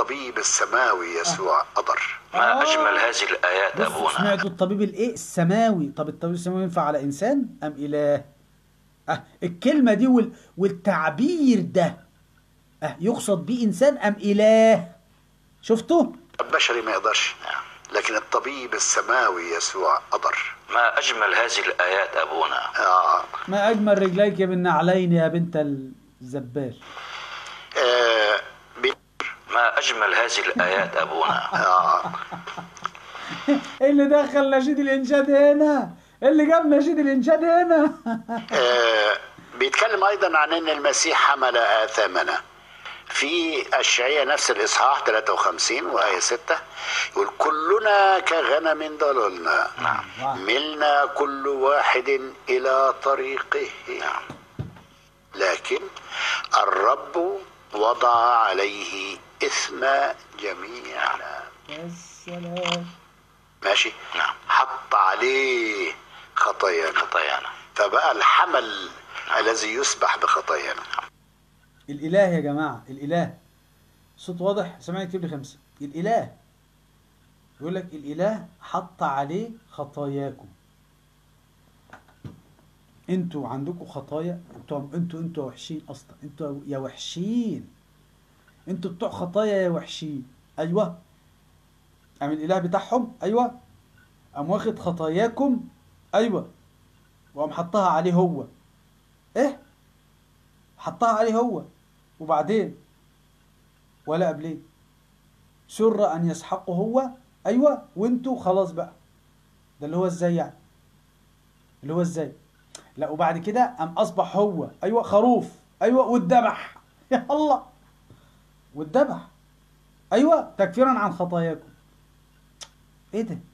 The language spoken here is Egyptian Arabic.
الطبيب السماوي يسوع قدر ما آه. أجمل هذه الآيات بصوا أبونا سمعتوا الطبيب الايه السماوي طب الطبيب السماوي ينفع على انسان ام اله اه الكلمه دي وال... والتعبير ده اه يقصد بيه انسان ام اله شفتوا البشري ما يقدرش لكن الطبيب السماوي يسوع قدر ما أجمل هذه الآيات أبونا آه. ما اجمل رجليك يا بالنعلين يا بنت الزبال آه. بي- ما أجمل هذه الآيات أبونا آه. إيه اللي دخل نشيد الانشاد هنا إيه اللي جاب نشيد الانشاد هنا آه. بيتكلم ايضا عن ان المسيح حمل اثامنا في اشعياء نفس الاصحاح 53 وايه 6 يقول كلنا كغنم ضللنا نعم. ملنا كل واحد الى طريقه لكن الرب وضع عليه اثم جميعنا يا سلام ماشي نعم. حط عليه خطايانا خطايانا فبقى الحمل الذي يسبح بخطايانا الاله يا جماعه الاله صوت واضح سامعني اكتب لي خمسه الاله يقول لك الاله حط عليه خطاياكم انتوا عندكم خطايا انتوا انتوا انتوا وحشين اصلا انتوا يا وحشين انتوا بتوع خطايا يا وحشين ايوه قام الاله بتاعهم ايوه قام واخد خطاياكم ايوه وقام حطها عليه هو ايه حطها عليه هو وبعدين ولا قبليه سر ان يسحقه هو ايوه وانتوا خلاص بقى ده اللي هو ازاي يعني اللي هو ازاي لا وبعد كده قام اصبح هو ايوه خروف ايوه واتذبح يا الله واتذبح ايوه تكفيرا عن خطاياكم ايه ده